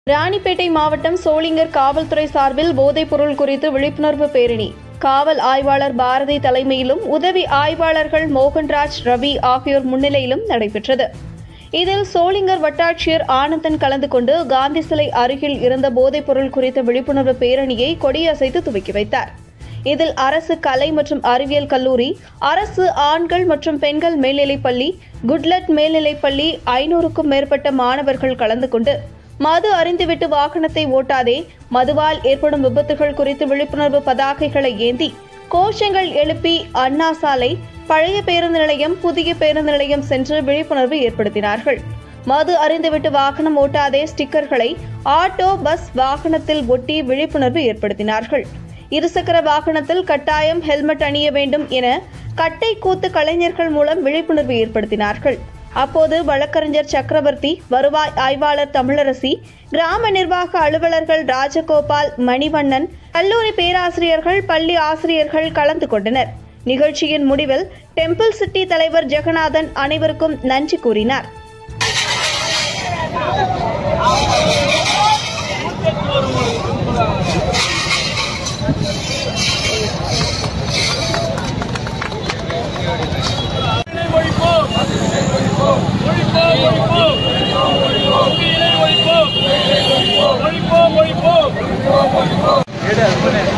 ராணிப்பேட்டை மாவட்டம் சோளிங்கர் காவல்துறை சார்பில் போதைப்பொருள் குறித்து விழிப்புணர்வு பேரணி காவல் ஆய்வாளர் பாரதி தலைமையிலும் உதவி ஆய்வாளர்கள் மோகன்ராஜ் ரவி ஆகியோர் முன்னிலையிலும் நடைபெற்றது இதில் சோளிங்கர் வட்டாட்சியர் ஆனந்தன் கலந்து கொண்டு காந்தி சிலை அருகில் இருந்த போதைப்பொருள் குறித்த விழிப்புணர்வு பேரணியை கொடியசைத்து துவக்கி வைத்தார் இதில் அரசு கலை மற்றும் அறிவியல் கல்லூரி அரசு ஆண்கள் மற்றும் பெண்கள் மேல்நிலைப்பள்ளி குட்லட் மேல்நிலைப்பள்ளி ஐநூறுக்கும் மேற்பட்ட மாணவர்கள் கலந்து கொண்டு மது அறிந்துவிட்டு வாகனத்தை ஓட்டாதே மதுவால் ஏற்படும் விபத்துகள் குறித்து விழிப்புணர்வு பதாகைகளை ஏந்தி கோஷங்கள் எழுப்பி அண்ணா சாலை பழைய பேருந்து நிலையம் புதிய பேருந்து நிலையம் சென்று விழிப்புணர்வு ஏற்படுத்தினார்கள் மது அறிந்துவிட்டு வாகனம் ஓட்டாதே ஸ்டிக்கர்களை ஆட்டோ பஸ் வாகனத்தில் ஒட்டி விழிப்புணர்வு ஏற்படுத்தினார்கள் இருசக்கர வாகனத்தில் கட்டாயம் ஹெல்மெட் அணிய வேண்டும் என கட்டை கூத்து கலைஞர்கள் மூலம் விழிப்புணர்வு ஏற்படுத்தினார்கள் அப்போது வழக்கறிஞர் சக்கரவர்த்தி வருவாய் ஆய்வாளர் தமிழரசி கிராம நிர்வாக அலுவலர்கள் ராஜகோபால் மணிவண்ணன் கல்லூரி பேராசிரியர்கள் பள்ளி ஆசிரியர்கள் கலந்து கொண்டனர் நிகழ்ச்சியின் முடிவில் டெம்பிள் சிட்டி தலைவர் ஜெகநாதன் அனைவருக்கும் நன்றி கூறினார் ஒழிப்போம் ஒழிப்போம் ஒழிப்போம் ஒழிப்போம் ஒழிப்போம் ஒழிப்போம்